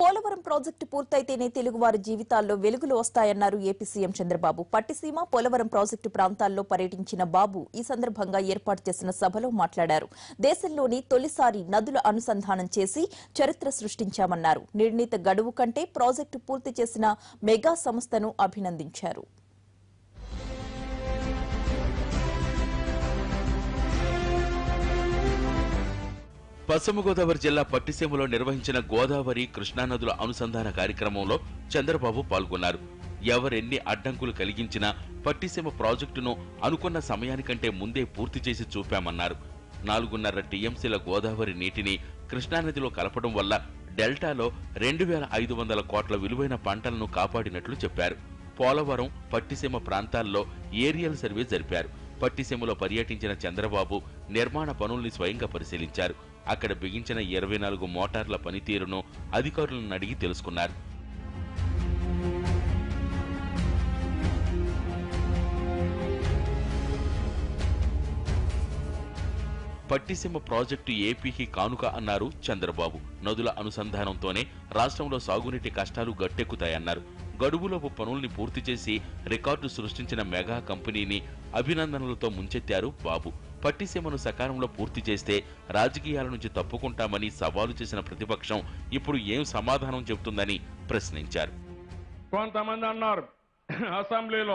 Polavaram project పూర్తయితేనే తెలుగువారి జీవితాల్లో వెలుగులు వస్తాయన్నారు AP CM Chandrababu Pattiseema Polavaram project ప్రాంతాల్లో పర్యటించిన బాబు ఈ సందర్భంగా ఏర్పాటు చేసిన సభలో మాట్లాడారు దేశంలోని తొలిసారి నదుల అనుసంధానం చేసి చరిత్ర సృష్టించామన్నారు నిర్ణీత గడువు కంటే ప్రాజెక్టు పూర్తి చేసిన మెగా సంస్థను అభినందించారు పశ్చిమ గోదావరి జిల్లా పట్టిసీమలో నిర్వహించిన గోదావరి కృష్ణానదుల అనుసంధాన కార్యక్రమంలో చంద్రబాబు పాల్గొన్నారు ఎవరెన్ని అడ్డంకులు కలిగించినా పట్టిసీమ ప్రాజెక్టును అనుకున్న సమయానికంటే ముందే పూర్తి చేసి చూపామన్నారు నాలుగున్నర టీఎంసీల గోదావరి నీటిని కృష్ణానదిలో కలపడం వల్ల డెల్టాలో రెండు వేల ఐదు వందల కోట్ల విలువైన పంటలను కాపాడినట్లు చెప్పారు పోలవరం పట్టిసీమ ప్రాంతాల్లో ఏరియల్ సర్వే జరిపారు పట్టిసీమలో పర్యటించిన చంద్రబాబు నిర్మాణ పనుల్ని స్వయంగా పరిశీలించారు అక్కడ బిగించిన ఇరవై నాలుగు మోటార్ల పనితీరును అధికారులను అడిగి తెలుసుకున్నారు పట్టిసీమ ప్రాజెక్టు ఏపీకి కానుక అన్నారు చంద్రబాబు నదుల అనుసంధానంతోనే రాష్ట్రంలో సాగునీటి కష్టాలు గట్టెక్కుతాయన్నారు గడువులోపు పనుల్ని పూర్తి చేసి రికార్డు సృష్టించిన మెగా కంపెనీని అభినందనలతో ముంచెత్తారు బాబు పట్టిసీమను సకాలంలో పూర్తి చేస్తే రాజకీయాల నుంచి తప్పుకుంటామని సవాలు చేసిన ప్రతిపక్షం ఇప్పుడు ఏం సమాధానం చెబుతుందని ప్రశ్నించారు కొంతమంది అన్నారు అసెంబ్లీలో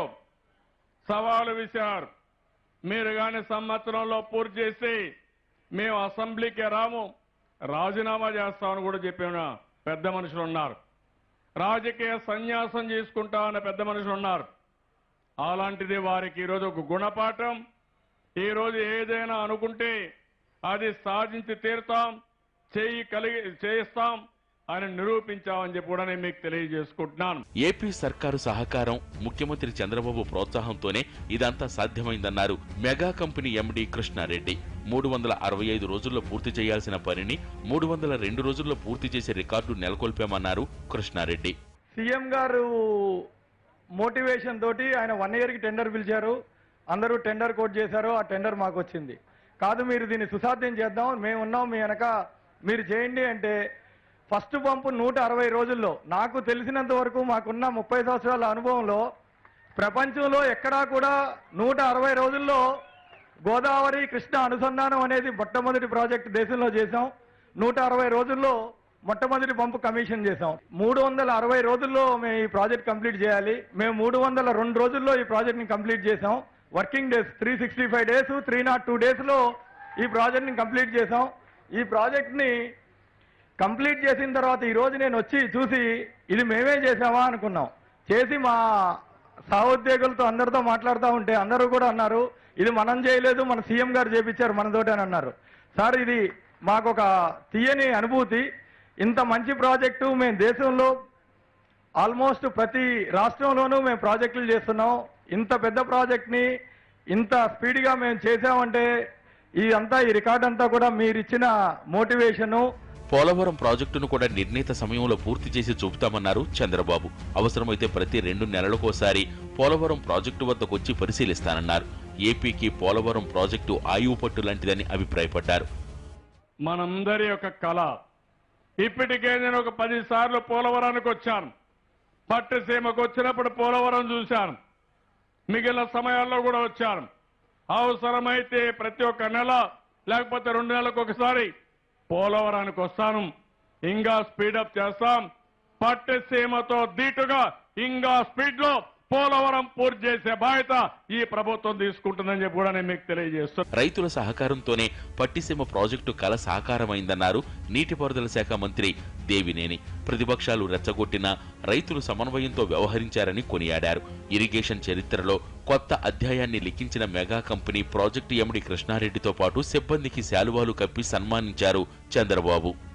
సవాలు విసిరారు మీరు గాని సంవత్సరంలో పూర్తి చేసి మేము అసెంబ్లీకి రాము రాజీనామా చేస్తామని కూడా చెప్పిన పెద్ద మనుషులు ఉన్నారు రాజకీయ సన్యాసం చేసుకుంటామన్న పెద్ద మనుషులు ఉన్నారు అలాంటిది వారికి ఈరోజు ఒక గుణపాఠం ఈరోజు ఏదైనా అనుకుంటే అది సాధించి తీరుతాం చేయి కలిగి చేయిస్తాం అని నిరూపించామని చెప్పి కూడా నేను మీకు తెలియజేసుకుంటున్నాను ఏపీ సర్కారు సహకారం ముఖ్యమంత్రి చంద్రబాబు ప్రోత్సాహంతోనే ఇదంతా సాధ్యమైందన్నారు మెగా కంపెనీ ఎండీ కృష్ణారెడ్డి మూడు వందల అరవై ఐదు రోజుల్లో పూర్తి చేయాల్సిన పనిని మూడు వందల రెండు రోజుల్లో పూర్తి చేసే రికార్డు నెలకొల్పామన్నారు కృష్ణారెడ్డి సీఎం గారు మోటివేషన్ తోటి ఆయన వన్ ఇయర్కి టెండర్ పిలిచారు అందరూ టెండర్ కోట్ చేశారు ఆ టెండర్ మాకు వచ్చింది కాదు మీరు దీన్ని సుసాధ్యం చేద్దాం మేము ఉన్నాం మీ వెనక మీరు చేయండి అంటే ఫస్ట్ పంపు నూట అరవై రోజుల్లో నాకు తెలిసినంత వరకు మాకున్న ముప్పై సంవత్సరాల అనుభవంలో ప్రపంచంలో ఎక్కడా కూడా నూట అరవై రోజుల్లో గోదావరి కృష్ణ అనుసంధానం అనేది మొట్టమొదటి ప్రాజెక్ట్ దేశంలో చేశాం నూట అరవై రోజుల్లో మొట్టమొదటి పంపు కమిషన్ చేశాం మూడు వందల అరవై రోజుల్లో మేము ఈ ప్రాజెక్ట్ కంప్లీట్ చేయాలి మేము మూడు వందల రెండు రోజుల్లో ఈ ప్రాజెక్ట్ని కంప్లీట్ చేశాం working days three sixty five days three not two డేస్లో ఈ ప్రాజెక్ట్ని కంప్లీట్ చేశాం ఈ ప్రాజెక్ట్ని కంప్లీట్ చేసిన తర్వాత ఈ రోజు నేను వచ్చి చూసి ఇది మేమే చేసామా అనుకున్నాం చేసి మా సహోద్యోగులతో అందరితో మాట్లాడుతూ ఉంటే అందరూ కూడా అన్నారు ఇది మనం చేయలేదు మన సీఎం గారు చేపించారు మనతోటి అని అన్నారు సార్ ఇది మాకు ఒక తీయని అనుభూతి ఇంత మంచి ప్రాజెక్టు మేము దేశంలో ఆల్మోస్ట్ ప్రతి రాష్ట్రంలోనూ మేము ప్రాజెక్టులు చేస్తున్నాం ఇంత పెద్ద ప్రాజెక్ట్ని ఇంత స్పీడ్గా మేము చేసామంటే ఇదంతా ఈ రికార్డ్ అంతా కూడా మీరు ఇచ్చిన మోటివేషను పోలవరం ప్రాజెక్టును కూడా నిర్ణీత సమయంలో పూర్తి చేసి చూపుతామన్నారు చంద్రబాబు అవసరమైతే ప్రతి రెండు నెలలకోసారి పోలవరం ప్రాజెక్టు వద్దకొచ్చి పరిశీలిస్తానన్నారు ఏపీకి పోలవరం ప్రాజెక్టు ఆయువు పట్టు లాంటిదని అభిప్రాయపడ్డారు మనందరి యొక్క కళ ఇప్పటికే నేను ఒక పది సార్లు పోలవరానికి వచ్చాను పట్టుసీమకు వచ్చినప్పుడు పోలవరం చూశాను మిగిలిన సమయాల్లో కూడా వచ్చాను అవసరమైతే ప్రతి ఒక్క నెల లేకపోతే రెండు నెలలకు ఒకసారి పోలవరానికి వస్తాను ఇంకా స్పీడప్ చేస్తాం పట్టుసీమతో దీటుగా ఇంకా స్పీడ్ లో పోలవరం పూర్తి చేసే బాధ్యత ఈ ప్రభుత్వం తీసుకుంటుందని చెప్పి కూడా నేను మీకు తెలియజేస్తున్నాను రైతుల సహకారంతోనే పట్టిసీమ ప్రాజెక్టు కల సాకారమైందన్నారు నీటిపారుదల శాఖ మంత్రి దేవినేని ప్రతిపక్షాలు రెచ్చగొట్టిన రైతులు సమన్వయంతో వ్యవహరించారని కొనియాడారు ఇరిగేషన్ చరిత్రలో కొత్త అధ్యాయాన్ని లిఖించిన మెగా కంపెనీ ప్రాజెక్టు ఎముడి కృష్ణారెడ్డితో పాటు సిబ్బందికి శాలువాలు కప్పి సన్మానించారు చంద్రబాబు